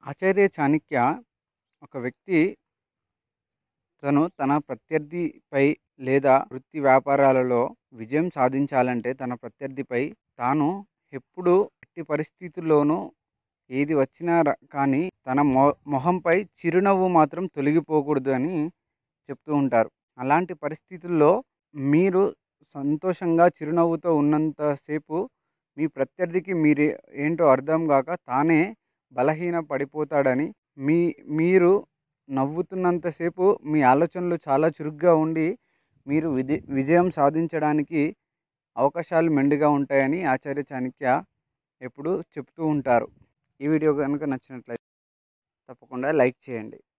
ఆచార్య చాణక్య ఒక వ్యక్తి తను తన ప్రత్యర్థిపై లేదా వృత్తి వ్యాపారాలలో విజయం సాధించాలంటే తన ప్రత్యర్థిపై తాను ఎప్పుడు ఎట్టి పరిస్థితుల్లోనూ ఏది వచ్చినా ర- కానీ తన మొ మొహంపై చిరునవ్వు మాత్రం తొలగిపోకూడదు అని చెప్తూ ఉంటారు అలాంటి పరిస్థితుల్లో మీరు సంతోషంగా చిరునవ్వుతో ఉన్నంతసేపు మీ ప్రత్యర్థికి మీరు ఏంటో అర్థం కాక తానే బలహీన పడిపోతాడని మీ మీరు నవ్వుతున్నంతసేపు మీ ఆలోచనలు చాలా చురుగ్గా ఉండి మీరు విజ విజయం సాధించడానికి అవకాశాలు మెండుగా ఉంటాయని ఆచార్య చాణక్య ఎప్పుడు చెప్తూ ఉంటారు ఈ వీడియో కనుక నచ్చినట్లయితే తప్పకుండా లైక్ చేయండి